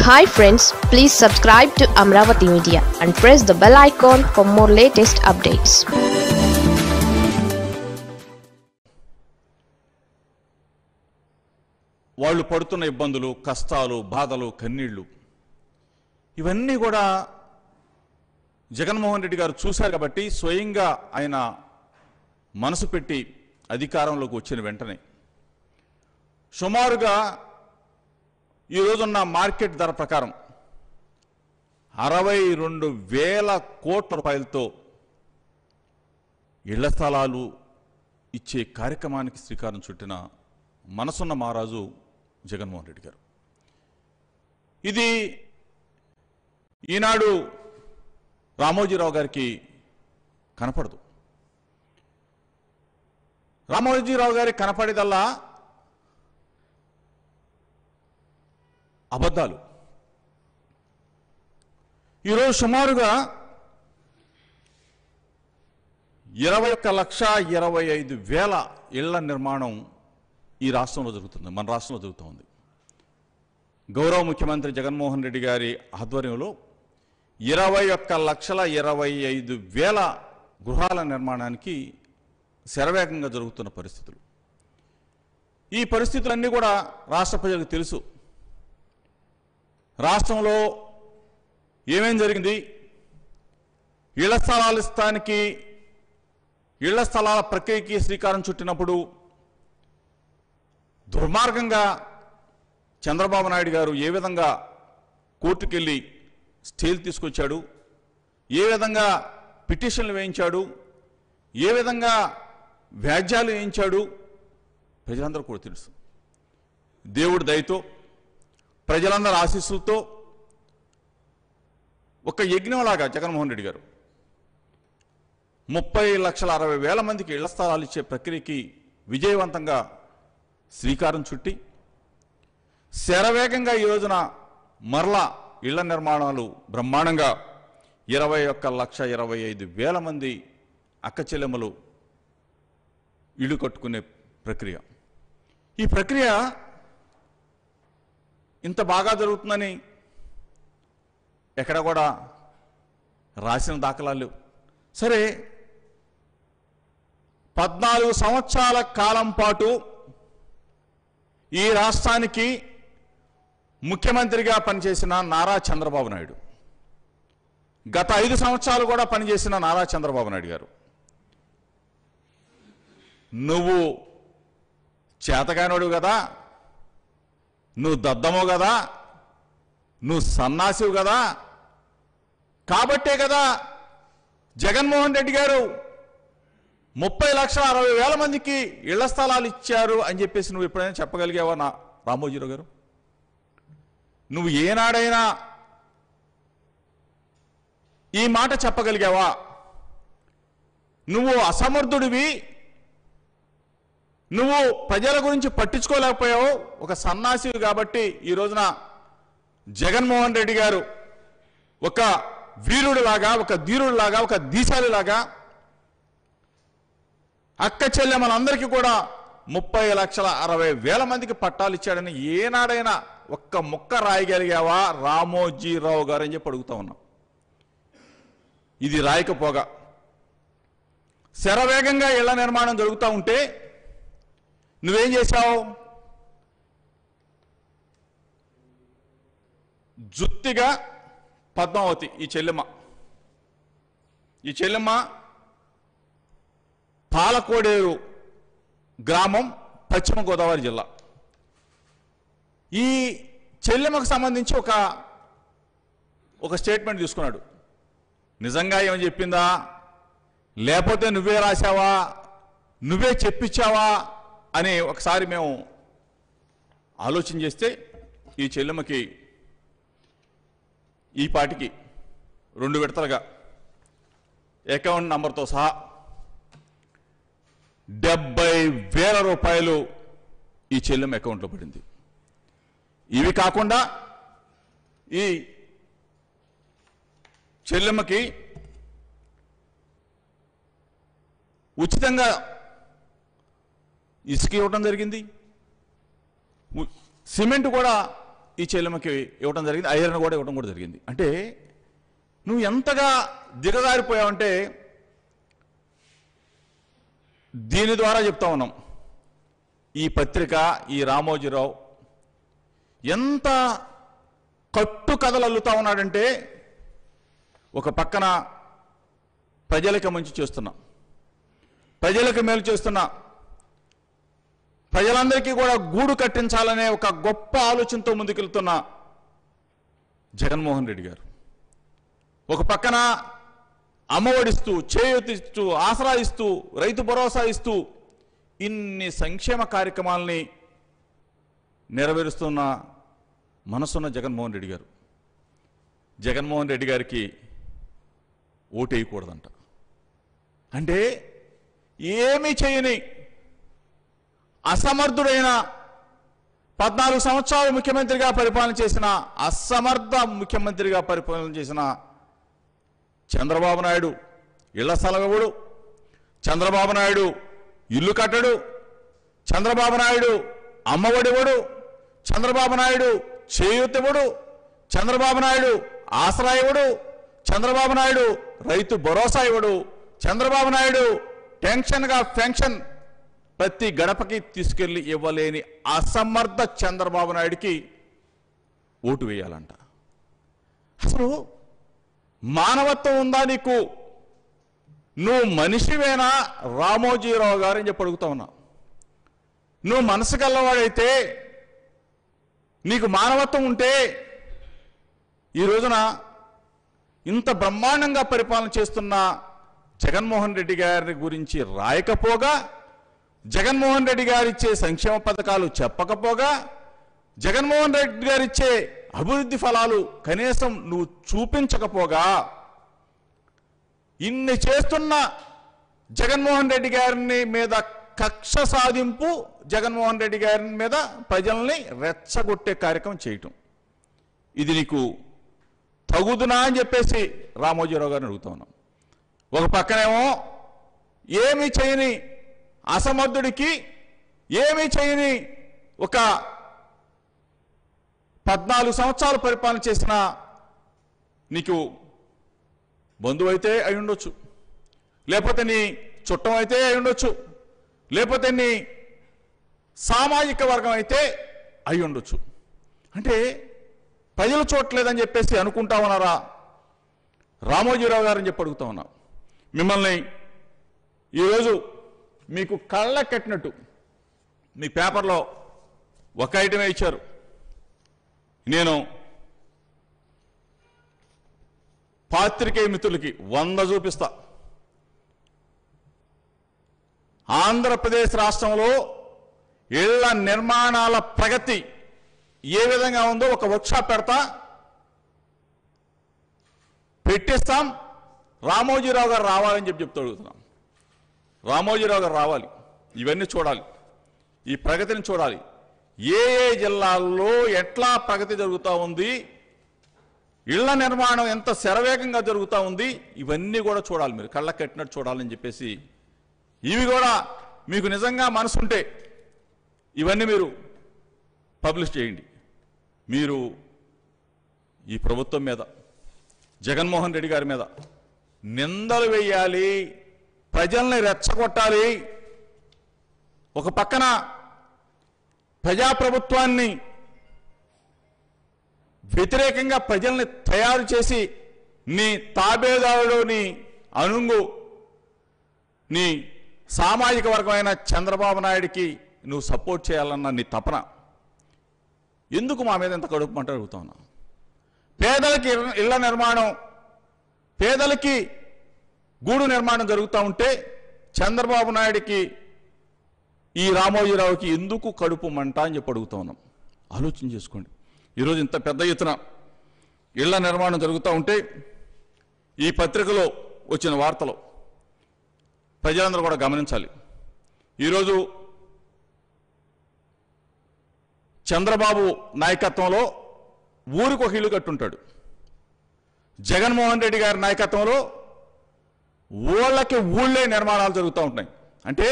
hi friends please subscribe to Amaravati media and press the bell icon for more latest updates వాళ్ళు పడుతున్న ఇబ్బందులు కష్టాలు బాధలు కన్నీళ్లు ఇవన్నీ కూడా జగన్మోహన్ రెడ్డి గారు చూశారు కాబట్టి స్వయంగా ఆయన మనసు పెట్టి అధికారంలోకి వచ్చిన వెంటనే సుమారుగా ఈ రోజున్న మార్కెట్ ధర ప్రకారం అరవై రెండు వేల కోట్ల రూపాయలతో ఇళ్ల స్థలాలు ఇచ్చే కార్యక్రమానికి శ్రీకారం చుట్టిన మనసున్న మహారాజు జగన్మోహన్ రెడ్డి గారు ఇది ఈనాడు రామోజీరావు గారికి కనపడదు రామోజీరావు గారికి కనపడేదల్లా అబద్ధాలు ఈరోజు సుమారుగా ఇరవై ఒక్క లక్ష ఇరవై ఐదు వేల ఇళ్ల నిర్మాణం ఈ రాష్ట్రంలో జరుగుతుంది మన రాష్ట్రంలో జరుగుతోంది గౌరవ ముఖ్యమంత్రి జగన్మోహన్ రెడ్డి గారి ఆధ్వర్యంలో ఇరవై ఒక్క లక్షల ఇరవై ఐదు వేల గృహాల నిర్మాణానికి శరవేగంగా జరుగుతున్న పరిస్థితులు ఈ పరిస్థితులన్నీ కూడా రాష్ట్ర ప్రజలకు తెలుసు రాష్ట్రంలో ఏమేం జరిగింది ఇళ్ల స్థలాలు ఇస్తానికి ఇళ్ల స్థలాల ప్రక్రియకి శ్రీకారం చుట్టినప్పుడు దుర్మార్గంగా చంద్రబాబు నాయుడు గారు ఏ విధంగా కోర్టుకెళ్ళి స్టేలు తీసుకొచ్చాడు ఏ విధంగా పిటిషన్లు వేయించాడు ఏ విధంగా వ్యాజ్యాలు వేయించాడు ప్రజలందరూ కూడా తెలుసు దేవుడి దయతో ప్రజలందరి ఆశీస్సులతో ఒక యజ్ఞంలాగా జగన్మోహన్ రెడ్డి గారు ముప్పై లక్షల అరవై వేల మందికి ఇళ్ల స్థలాలు ఇచ్చే ప్రక్రియకి విజయవంతంగా శ్రీకారం చుట్టి శరవేగంగా ఈ రోజున మరలా ఇళ్ల నిర్మాణాలు బ్రహ్మాండంగా ఇరవై ఒక్క లక్ష ఇరవై ఐదు వేల మంది అక్క చెల్లెమ్మలు ఇల్లు కట్టుకునే ప్రక్రియ ఈ ప్రక్రియ ఇంత బాగా జరుగుతుందని ఎక్కడ కూడా రాసిన దాఖలాలు లేవు సరే పద్నాలుగు సంవత్సరాల కాలం పాటు ఈ రాష్ట్రానికి ముఖ్యమంత్రిగా పనిచేసిన నారా చంద్రబాబు నాయుడు గత ఐదు సంవత్సరాలు కూడా పనిచేసిన నారా చంద్రబాబు నాయుడు గారు నువ్వు చేతగానోడు కదా నువ్వు దద్దమో కదా నువ్వు సన్నాసివు కదా కాబట్టే కదా జగన్మోహన్ రెడ్డి గారు ముప్పై లక్షల అరవై వేల మందికి ఇళ్ల స్థలాలు ఇచ్చారు అని చెప్పేసి నువ్వు ఎప్పుడైనా చెప్పగలిగావా నా రామోజీరావు గారు నువ్వు ఏనాడైనా ఈ మాట చెప్పగలిగావా నువ్వు అసమర్థుడివి నువ్వు ప్రజల గురించి పట్టించుకోలేకపోయావు ఒక సన్నాసివి కాబట్టి ఈ రోజున జగన్మోహన్ రెడ్డి గారు ఒక వీరుడిలాగా ఒక ధీరుడిలాగా ఒక దీశాలిలాగా అక్క చెల్లెమ్మలందరికీ కూడా ముప్పై లక్షల అరవై వేల మందికి పట్టాలు ఇచ్చాడని ఏనాడైనా ఒక్క ముక్క రాయగలిగావా రామోజీరావు గారు అని చెప్పి అడుగుతా ఉన్నాం ఇది రాయకపోగా శరవేగంగా ఇళ్ల నిర్మాణం జరుగుతూ ఉంటే నువ్వేం చేశావు జుత్తిగా పద్మావతి ఈ చెల్లెమ్మ ఈ చెల్లెమ్మ పాలకోడేరు గ్రామం పశ్చిమ గోదావరి జిల్లా ఈ చెల్లెమ్మకు సంబంధించి ఒక ఒక స్టేట్మెంట్ తీసుకున్నాడు నిజంగా ఏమని చెప్పిందా లేకపోతే నువ్వే రాశావా నువ్వే చెప్పించావా అని ఒకసారి మేము ఆలోచన చేస్తే ఈ చెల్లెమ్మకి ఈ పాటికి రెండు విడతలుగా అకౌంట్ నంబర్తో సహా డెబ్బై వేల రూపాయలు ఈ చెల్లెమ్మ అకౌంట్లో పడింది ఇవి కాకుండా ఈ చెల్లెమ్మకి ఉచితంగా ఇసుక ఇవ్వడం జరిగింది ఉ- సిమెంట్ కూడా ఈ చెల్లెమ్మకి ఇవ్వడం జరిగింది ఐరన్ కూడా ఇవ్వడం కూడా జరిగింది అంటే నువ్వు ఎంతగా దిగజారిపోయావంటే దీని ద్వారా చెప్తా ఉన్నాం ఈ పత్రిక ఈ రామోజీరావు ఎంత కట్టు కథలు అల్లుతా ఉన్నాడంటే ఒక పక్కన ప్రజలకు మంచి చేస్తున్నా ప్రజలకు మేలు చేస్తున్నా ప్రజలందరికీ కూడా గూడు కట్టించాలనే ఒక గొప్ప ఆలోచనతో ముందుకెళ్తున్న జగన్మోహన్ రెడ్డి గారు ఒక పక్కన అమ్మఒడిస్తూ చేయూతిస్తూ ఆసరా ఇస్తూ రైతు భరోసా ఇస్తూ ఇన్ని సంక్షేమ కార్యక్రమాలని నెరవేరుస్తున్న మనసున్న జగన్మోహన్ రెడ్డి గారు జగన్మోహన్ రెడ్డి గారికి ఓటు వేయకూడదంట అంటే ఏమీ చేయని అసమర్థుడైన పద్నాలుగు సంవత్సరాలు ముఖ్యమంత్రిగా పరిపాలన చేసిన అసమర్థ ముఖ్యమంత్రిగా పరిపాలన చేసిన చంద్రబాబు నాయుడు ఇళ్ల స్థలం ఇవ్వడు చంద్రబాబు నాయుడు ఇల్లు కట్టడు చంద్రబాబు నాయుడు అమ్మఒడివ్వడు చంద్రబాబు నాయుడు చేయూతివ్వడు చంద్రబాబు నాయుడు ఆసరా ఇవ్వడు చంద్రబాబు నాయుడు రైతు భరోసా ఇవ్వడు చంద్రబాబు నాయుడు టెన్షన్గా పెన్షన్ ప్రతి గడపకి తీసుకెళ్లి ఇవ్వలేని అసమర్థ చంద్రబాబు నాయుడికి ఓటు వేయాలంట అసలు మానవత్వం ఉందా నీకు నువ్వు మనిషివేనా రామోజీరావు గారు అని చెప్పి అడుగుతా ఉన్నా నువ్వు మనసు గల్లవాడైతే నీకు మానవత్వం ఉంటే ఈ రోజున ఇంత బ్రహ్మాండంగా పరిపాలన చేస్తున్న జగన్మోహన్ రెడ్డి గారి గురించి రాయకపోగా జగన్మోహన్ రెడ్డి గారు ఇచ్చే సంక్షేమ పథకాలు చెప్పకపోగా జగన్మోహన్ రెడ్డి గారు ఇచ్చే అభివృద్ధి ఫలాలు కనీసం నువ్వు చూపించకపోగా ఇన్ని చేస్తున్న జగన్మోహన్ రెడ్డి గారిని మీద కక్ష సాధింపు జగన్మోహన్ రెడ్డి గారి మీద ప్రజల్ని రెచ్చగొట్టే కార్యక్రమం చేయటం ఇది నీకు తగుదునా అని చెప్పేసి రామోజీరావు గారిని అడుగుతా ఉన్నాం ఒక పక్కనేమో ఏమి చేయని అసమర్థుడికి ఏమీ చేయని ఒక పద్నాలుగు సంవత్సరాలు పరిపాలన చేసిన నీకు బంధువు అయితే అయి ఉండొచ్చు లేకపోతే నీ చుట్టం అయితే అయి ఉండొచ్చు లేకపోతే నీ సామాజిక వర్గం అయితే అయి ఉండొచ్చు అంటే ప్రజలు చూడలేదని చెప్పేసి అనుకుంటా ఉన్నారా రామోజీరావు గారని చెప్పి అడుగుతా ఉన్నా మిమ్మల్ని ఈరోజు మీకు కళ్ళ కట్టినట్టు మీ పేపర్లో ఒక ఐటమే ఇచ్చారు నేను పాత్రికేయ మిత్రులకి వంద చూపిస్తా ఆంధ్రప్రదేశ్ రాష్ట్రంలో ఇళ్ల నిర్మాణాల ప్రగతి ఏ విధంగా ఉందో ఒక వర్క్షాప్ పెడతా పెట్టిస్తాం రామోజీరావు గారు రావాలని చెప్పి చెప్తూ అడుగుతున్నాం రామోజీరావు గారు రావాలి ఇవన్నీ చూడాలి ఈ ప్రగతిని చూడాలి ఏ ఏ జిల్లాల్లో ఎట్లా ప్రగతి జరుగుతూ ఉంది ఇళ్ల నిర్మాణం ఎంత శరవేగంగా జరుగుతూ ఉంది ఇవన్నీ కూడా చూడాలి మీరు కళ్ళ కట్టినట్టు చూడాలని చెప్పేసి ఇవి కూడా మీకు నిజంగా మనసుంటే ఇవన్నీ మీరు పబ్లిష్ చేయండి మీరు ఈ ప్రభుత్వం మీద జగన్మోహన్ రెడ్డి గారి మీద నిందలు వేయాలి ప్రజల్ని రెచ్చగొట్టాలి ఒక పక్కన ప్రజాప్రభుత్వాన్ని వ్యతిరేకంగా ప్రజల్ని తయారు చేసి నీ తాబేదారుడు నీ అనుంగు నీ సామాజిక వర్గమైన చంద్రబాబు నాయుడికి నువ్వు సపోర్ట్ చేయాలన్న నీ తపన ఎందుకు మా మీద ఇంత కడుపు మంట అడుగుతా ఉన్నా పేదలకి ఇళ్ళ- ఇళ్ల నిర్మాణం పేదలకి గూడు నిర్మాణం జరుగుతూ ఉంటే చంద్రబాబు నాయుడికి ఈ రామోజీరావుకి ఎందుకు కడుపు మంట అని చెప్పి అడుగుతా ఉన్నాం ఆలోచన చేసుకోండి ఈరోజు ఇంత పెద్ద ఎత్తున ఇళ్ల నిర్మాణం జరుగుతూ ఉంటే ఈ పత్రికలో వచ్చిన వార్తలు ప్రజలందరూ కూడా గమనించాలి ఈరోజు చంద్రబాబు నాయకత్వంలో ఊరికి ఒక ఇల్లు కట్టుంటాడు జగన్మోహన్ రెడ్డి గారి నాయకత్వంలో ఊళ్ళకి ఊళ్ళే నిర్మాణాలు జరుగుతూ ఉంటున్నాయి అంటే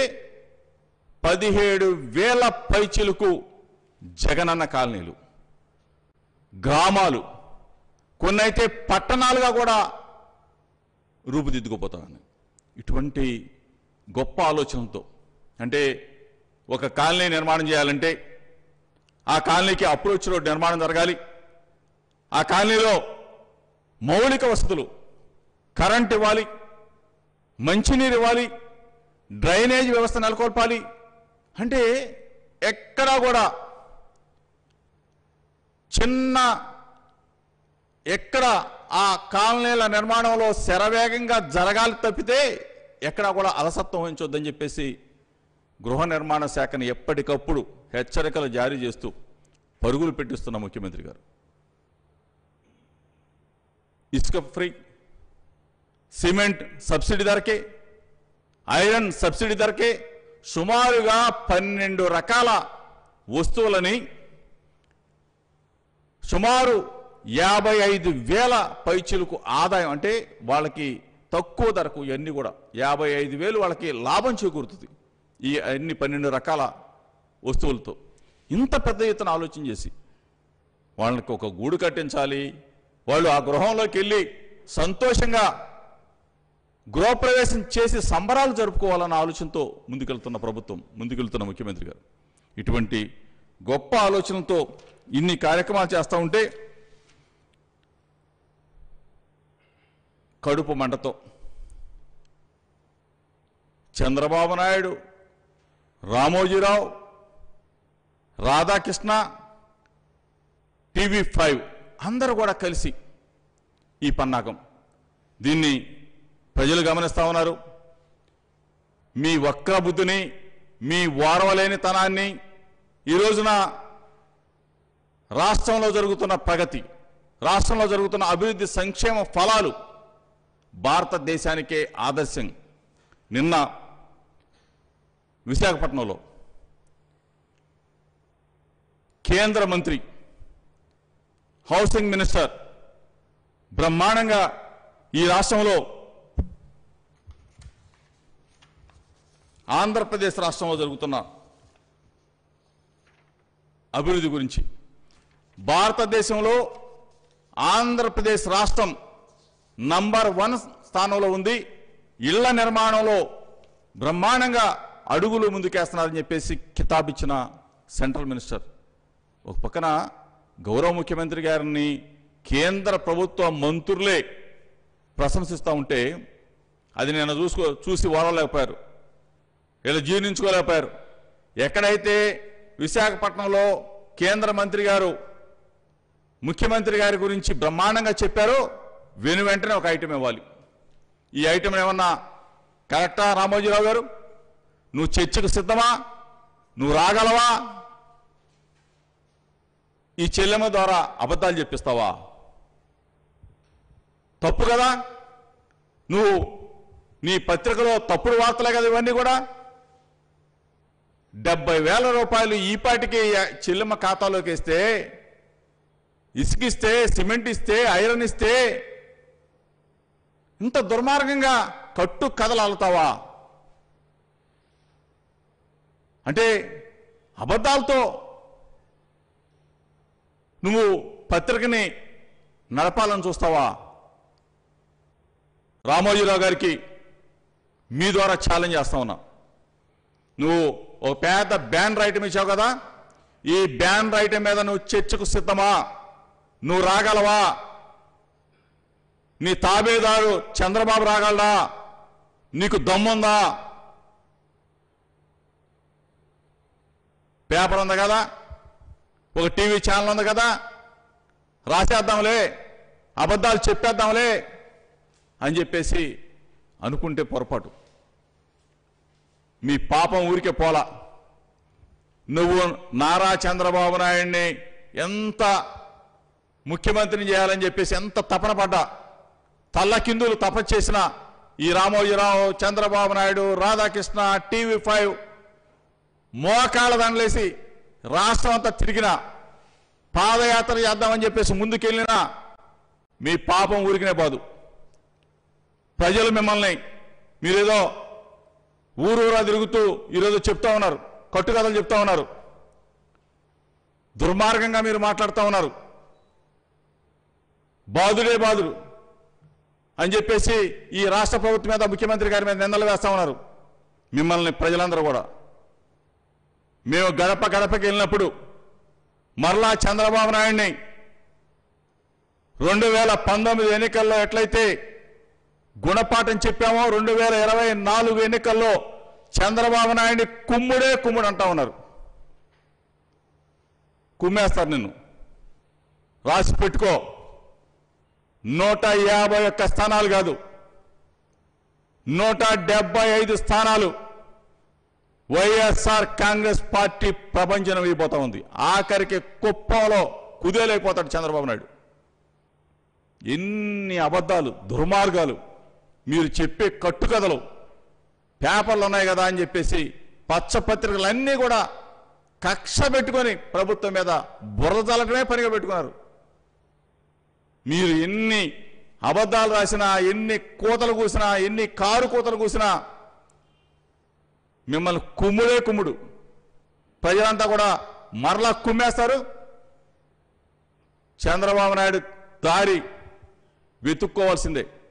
పదిహేడు వేల పైచిలకు జగనన్న కాలనీలు గ్రామాలు కొన్ని అయితే పట్టణాలుగా కూడా రూపుదిద్దుకుపోతామని ఇటువంటి గొప్ప ఆలోచనతో అంటే ఒక కాలనీ నిర్మాణం చేయాలంటే ఆ కాలనీకి అప్రోచ్ రోడ్ నిర్మాణం జరగాలి ఆ కాలనీలో మౌలిక వసతులు కరెంట్ ఇవ్వాలి మంచినీరు ఇవ్వాలి డ్రైనేజ్ వ్యవస్థ నెలకొల్పాలి అంటే ఎక్కడా కూడా చిన్న ఎక్కడ ఆ కాలనీల నిర్మాణంలో శరవేగంగా జరగాలి తప్పితే ఎక్కడా కూడా అలసత్వం వహించొద్దని చెప్పేసి గృహ నిర్మాణ శాఖని ఎప్పటికప్పుడు హెచ్చరికలు జారీ చేస్తూ పరుగులు పెట్టిస్తున్న ముఖ్యమంత్రి గారు ఇసుక ఫ్రీ సిమెంట్ సబ్సిడీ ధరకే ఐరన్ సబ్సిడీ ధరకే సుమారుగా పన్నెండు రకాల వస్తువులని సుమారు యాభై ఐదు వేల పైచులకు ఆదాయం అంటే వాళ్ళకి తక్కువ ధరకు ఇవన్నీ కూడా యాభై ఐదు వేలు వాళ్ళకి లాభం చేకూరుతుంది ఈ అన్ని పన్నెండు రకాల వస్తువులతో ఇంత పెద్ద ఎత్తున ఆలోచన చేసి వాళ్ళకి ఒక గూడు కట్టించాలి వాళ్ళు ఆ గృహంలోకి వెళ్ళి సంతోషంగా గృహప్రవేశం చేసి సంబరాలు జరుపుకోవాలన్న ఆలోచనతో ముందుకెళ్తున్న ప్రభుత్వం ముందుకెళ్తున్న ముఖ్యమంత్రి గారు ఇటువంటి గొప్ప ఆలోచనతో ఇన్ని కార్యక్రమాలు చేస్తూ ఉంటే కడుపు మంటతో చంద్రబాబు నాయుడు రామోజీరావు రాధాకృష్ణ టీవీ ఫైవ్ అందరూ కూడా కలిసి ఈ పన్నాగం దీన్ని ప్రజలు గమనిస్తా ఉన్నారు మీ వక్ర బుద్ధిని మీ ఓర్వలేని తనాన్ని ఈ రోజున రాష్ట్రంలో జరుగుతున్న ప్రగతి రాష్ట్రంలో జరుగుతున్న అభివృద్ధి సంక్షేమ ఫలాలు భారతదేశానికే ఆదర్శం నిన్న విశాఖపట్నంలో కేంద్ర మంత్రి హౌసింగ్ మినిస్టర్ బ్రహ్మాండంగా ఈ రాష్ట్రంలో ఆంధ్రప్రదేశ్ రాష్ట్రంలో జరుగుతున్న అభివృద్ధి గురించి భారతదేశంలో ఆంధ్రప్రదేశ్ రాష్ట్రం నంబర్ వన్ స్థానంలో ఉంది ఇళ్ల నిర్మాణంలో బ్రహ్మాండంగా అడుగులు ముందుకేస్తున్నారని చెప్పేసి కితాబ్ ఇచ్చిన సెంట్రల్ మినిస్టర్ ఒక పక్కన గౌరవ ముఖ్యమంత్రి గారిని కేంద్ర ప్రభుత్వ మంత్రులే ప్రశంసిస్తూ ఉంటే అది నేను చూసుకో చూసి ఓడలేకపోయారు వీళ్ళు జీర్ణించుకోలేకపోయారు ఎక్కడైతే విశాఖపట్నంలో కేంద్ర మంత్రి గారు ముఖ్యమంత్రి గారి గురించి బ్రహ్మాండంగా చెప్పారో వెను వెంటనే ఒక ఐటెం ఇవ్వాలి ఈ ఐటెం ఏమన్నా కరెక్టా రామోజీరావు గారు నువ్వు చర్చకు సిద్ధమా నువ్వు రాగలవా ఈ చెల్లెమ్మ ద్వారా అబద్ధాలు చెప్పిస్తావా తప్పు కదా నువ్వు నీ పత్రికలో తప్పుడు వార్తలే కదా ఇవన్నీ కూడా డెబ్బై వేల రూపాయలు ఈ పాటికి చెల్లెమ్మ ఖాతాలోకి వేస్తే ఇసుకిస్తే సిమెంట్ ఇస్తే ఐరన్ ఇస్తే ఇంత దుర్మార్గంగా కట్టు కథలు అల్లుతావా అంటే అబద్ధాలతో నువ్వు పత్రికని నడపాలని చూస్తావా రామోజీరావు గారికి మీ ద్వారా ఛాలెంజ్ చేస్తా ఉన్నా నువ్వు ఒక పెద్ద బ్యాన్ రైటం ఇచ్చావు కదా ఈ బ్యాన్ రైటం మీద నువ్వు చర్చకు సిద్ధమా నువ్వు రాగలవా నీ తాబేదారు చంద్రబాబు రాగలడా నీకు దమ్ముందా పేపర్ ఉంది కదా ఒక టీవీ ఛానల్ ఉంది కదా రాసేద్దాంలే అబద్ధాలు చెప్పేద్దాంలే అని చెప్పేసి అనుకుంటే పొరపాటు మీ పాపం ఊరికే పోలా నువ్వు నారా చంద్రబాబు నాయుడిని ఎంత ముఖ్యమంత్రిని చేయాలని చెప్పేసి ఎంత తపన పడ్డా తల్లకిందులు తపస్చేసిన ఈ రామోజీరావు చంద్రబాబు నాయుడు రాధాకృష్ణ టీవీ ఫైవ్ మోకాళ్ళ దండలేసి రాష్ట్రం అంతా తిరిగిన పాదయాత్ర చేద్దామని చెప్పేసి ముందుకెళ్ళినా మీ పాపం ఊరికినే పోదు ప్రజలు మిమ్మల్ని మీరేదో ఊరూరా తిరుగుతూ ఈరోజు చెప్తా ఉన్నారు కట్టుకథలు చెప్తా ఉన్నారు దుర్మార్గంగా మీరు మాట్లాడుతూ ఉన్నారు బాధుడే బాధుడు అని చెప్పేసి ఈ రాష్ట్ర ప్రభుత్వం మీద ముఖ్యమంత్రి గారి మీద నిందలు వేస్తా ఉన్నారు మిమ్మల్ని ప్రజలందరూ కూడా మేము గడప గడపకి వెళ్ళినప్పుడు మరలా చంద్రబాబు నాయుడిని రెండు వేల పంతొమ్మిది ఎన్నికల్లో ఎట్లయితే గుణపాఠం చెప్పామో రెండు వేల ఇరవై నాలుగు ఎన్నికల్లో చంద్రబాబు నాయుడిని కుమ్ముడే కుమ్ముడు అంటా ఉన్నారు కుమ్మేస్తారు నిన్ను రాసి పెట్టుకో నూట యాభై ఒక్క స్థానాలు కాదు నూట డెబ్బై ఐదు స్థానాలు వైఎస్ఆర్ కాంగ్రెస్ పార్టీ ప్రపంచం అయిపోతా ఉంది ఆఖరికి కుప్పంలో కుదేలైపోతాడు చంద్రబాబు నాయుడు ఎన్ని అబద్ధాలు దుర్మార్గాలు మీరు చెప్పే కట్టుకథలు పేపర్లు ఉన్నాయి కదా అని చెప్పేసి పచ్చపత్రికలన్నీ కూడా కక్ష పెట్టుకొని ప్రభుత్వం మీద బురద చల్లటమే పనిగా పెట్టుకున్నారు మీరు ఎన్ని అబద్ధాలు రాసినా ఎన్ని కూతలు కూసినా ఎన్ని కారు కూతలు కూసినా మిమ్మల్ని కుమ్ముడే కుమ్ముడు ప్రజలంతా కూడా మరలా కుమ్మేస్తారు చంద్రబాబు నాయుడు దారి వెతుక్కోవాల్సిందే